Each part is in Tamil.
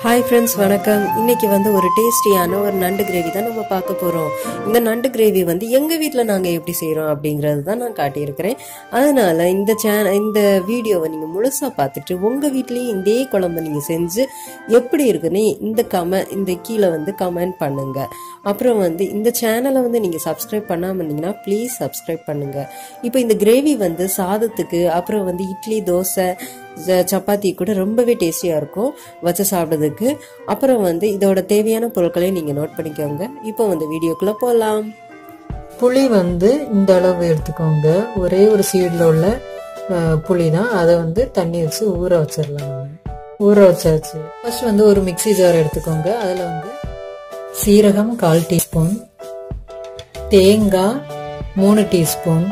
ஹாய் ஃப்ரெண்ட்ஸ் வணக்கம் இன்னைக்கு வந்து ஒரு டேஸ்டியான ஒரு நண்டு கிரேவி தான் நம்ம பார்க்க போகிறோம் இந்த நண்டு கிரேவி வந்து எங்கள் வீட்டில் நாங்கள் எப்படி செய்கிறோம் அப்படிங்கிறது தான் நான் காட்டியிருக்கிறேன் அதனால இந்த சேன இந்த வீடியோவை நீங்கள் முழுசாக பார்த்துட்டு உங்கள் வீட்லேயும் இதே குழம்பு நீங்கள் செஞ்சு எப்படி இருக்குன்னு இந்த கம இந்த கீழே வந்து கமெண்ட் பண்ணுங்க அப்புறம் வந்து இந்த சேனலை வந்து நீங்கள் சப்ஸ்கிரைப் பண்ணாமல் இருந்தீங்கன்னா ப்ளீஸ் சப்ஸ்கிரைப் பண்ணுங்க இப்போ இந்த கிரேவி வந்து சாதத்துக்கு அப்புறம் வந்து இட்லி தோசை ச- சப்பாத்தி கூட ரொம்பவே டேஸ்டியாக இருக்கும் வச்சு சாப்பிட்றதுக்கு அப்புறம் வந்து இதோட தேவையான பொருட்களையும் நீங்கள் நோட் பண்ணிக்கோங்க இப்போ வந்து வீடியோக்குள்ளே போகலாம் புளி வந்து இந்த அளவு எடுத்துக்கோங்க ஒரே ஒரு சீடில் உள்ள அஹ், புளி தான் அதை வந்து தண்ணி வச்சு ஊற வச்சிடலாம் நம்ம ஊற வச்சாச்சு ஃபர்ஸ்ட் வந்து ஒரு மிக்ஸி ஜார் எடுத்துக்கோங்க அதில் வந்து சீரகம் கால் டீஸ்பூன் தேங்காய் மூணு டீஸ்பூன்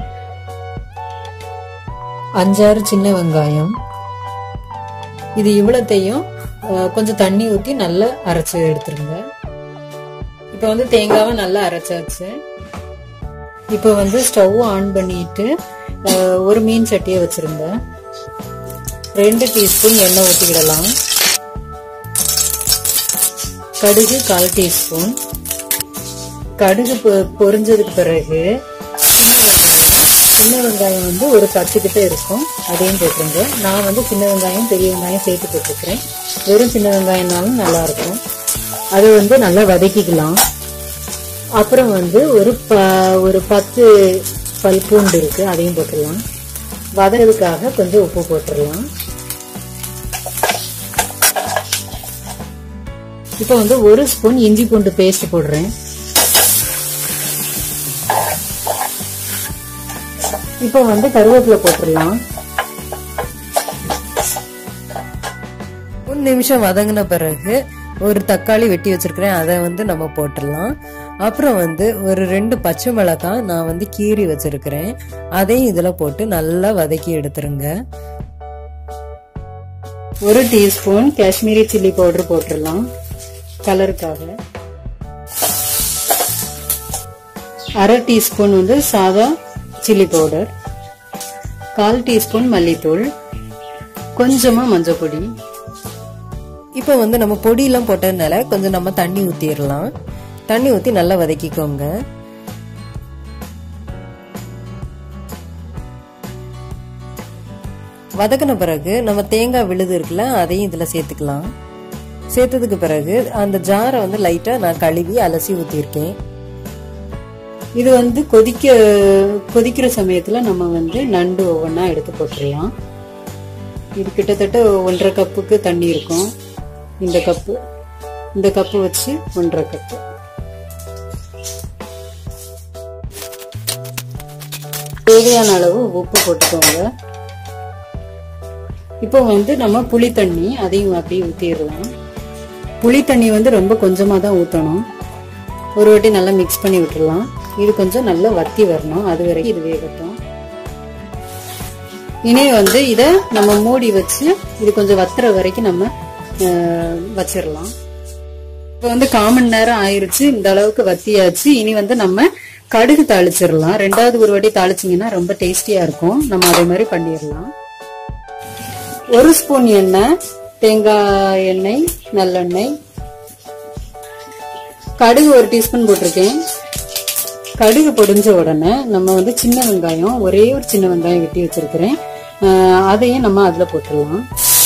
அஞ்சாறு சின்ன வெங்காயம் இது இவ்வளத்தையும் அஹ், கொஞ்சம் தண்ணி ஊற்றி நல்லா அரைச்சி எடுத்துருங்க இப்போ வந்து தேங்காவை நல்லா அரைச்சாச்சு இப்போ வந்து ஸ்டவ் ஆன் பண்ணிட்டு அஹ், ஒரு மீன் சட்டியை வச்சிருங்க ரெண்டு டீஸ்பூன் எண்ணெய் ஊற்றிக்கிடலாம் கடுகு கால் டீஸ்பூன் கடுகு பொ- பொரிஞ்சதுக்கு பிறகு சின்ன வெங்காயம் சின்ன வெங்காயம் வந்து ஒரு பத்து கிட்ட இருக்கும் அதையும் போட்டுருங்க நான் வந்து சின்ன வெங்காயம் பெரிய வெங்காயம் சேர்த்து போட்டுருக்கிறேன் வெறும் சின்ன வெங்காயம்னாலும் நல்லா இருக்கும் அதை வந்து நல்லா வதக்கிக்கலாம் அப்புறம் வந்து ஒரு ப ஒரு பத்து பல் பூண்டு இருக்கு அதையும் போட்டுடலாம் வதக்கிறதுக்காக கொஞ்சம் உப்பு போட்டுடலாம் இப்போ வந்து ஒரு ஸ்பூன் இஞ்சி பூண்டு பேஸ்ட் போடுறேன் இப்போ வந்து கருவேப்பிலை போட்டுடலாம் ஒரு நிமிஷம் வதங்கின பிறகு ஒரு தக்காளி வெட்டி வச்சிருக்கிறேன் அதை வந்து நம்ம போட்டுடலாம் அப்புறம் வந்து ஒரு ரெண்டு பச்சை மிளகாய் நான் வந்து கீறி வச்சிருக்கிறேன் அதையும் இதில் போட்டு நல்லா வதக்கி எடுத்துருங்க ஒரு டீஸ்பூன் காஷ்மீரி சில்லி பவுடர் போட்டுடலாம் கலருக்காக அரை டீஸ்பூன் வந்து சாதா சில்லி பவுடர் கால் டீஸ்பூன் மல்லித்தூள் கொஞ்சமா மஞ்சள் பொடி இப்போ வந்து நம்ம பொடியெல்லாம் போட்டதுனால கொஞ்சம் நம்ம தண்ணி ஊற்றிடலாம் தண்ணி ஊற்றி நல்லா வதக்கிக்கோங்க வதக்கின பிறகு நம்ம தேங்காய் விழுது இருக்குல்ல அதையும் இதில் சேர்த்துக்கலாம் சேர்த்ததுக்கு பிறகு அந்த ஜாரை வந்து லைட்டாக நான் கழுவி அலசி ஊற்றிருக்கேன் இது வந்து கொதிக்க கொதிக்கிற சமயத்துல நம்ம வந்து நண்டு ஒவ்வொன்றா எடுத்து போட்டுடலாம் இது கிட்டத்தட்ட ஒன்றரை கப்புக்கு தண்ணி இருக்கும் இந்த கப்பு இந்த கப்பு வச்சு ஒன்றரை கப்பு தேவையான அளவு உப்பு போட்டுக்கோங்க இப்போ வந்து நம்ம புளி தண்ணி அதையும் அப்படியே ஊற்றிடலாம் புளி தண்ணி வந்து ரொம்ப கொஞ்சமாக தான் ஊற்றணும் ஒரு வாட்டி நல்லா மிக்ஸ் பண்ணி விட்டுறலாம் இது கொஞ்சம் நல்லா வத்தி வரணும் அது வரைக்கும் இது வேகட்டும் இனி வந்து இதை நம்ம மூடி வச்சு இது கொஞ்சம் வத்துற வரைக்கும் நம்ம அஹ், வச்சிடலாம் இப்போ வந்து காமன் நேரம் ஆயிருச்சு இந்த அளவுக்கு வத்தியாச்சு இனி வந்து நம்ம கடுகு தாளிச்சிடலாம் ரெண்டாவது ஒரு வாட்டி தாளிச்சிங்கன்னா ரொம்ப டேஸ்டியா இருக்கும் நம்ம அதே மாதிரி பண்ணிடலாம் ஒரு ஸ்பூன் எண்ணெய் தேங்காய் எண்ணெய் நல்லெண்ணெய் கடுகு ஒரு டீஸ்பூன் போட்டிருக்கேன் கடுகு பொடிஞ்ச உடனே நம்ம வந்து சின்ன வெங்காயம் ஒரே ஒரு சின்ன வெங்காயம் வெட்டி வச்சிருக்கிறேன் ஆஹ் அதையும் நம்ம அதுல போட்டுடலாம்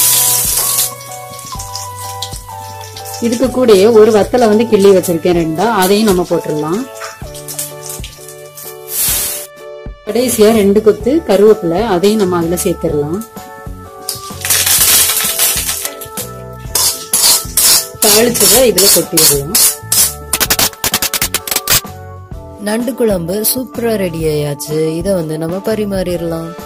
இதுக்கு கூடயே ஒரு வத்தலை வந்து கிள்ளி வச்சிருக்கேன் ரெண்டா அதையும் நம்ம போட்டுடலாம் கடைசியா ரெண்டு கொத்து கருவேப்பிலை அதையும் நம்ம அதுல சேர்த்துடலாம் தாளிச்சதை இதுல கொட்டிடலாம் நண்டு குழம்பு சூப்பராக ரெடி ஆயாச்சு இதை வந்து நம்ம பரிமாறிடலாம்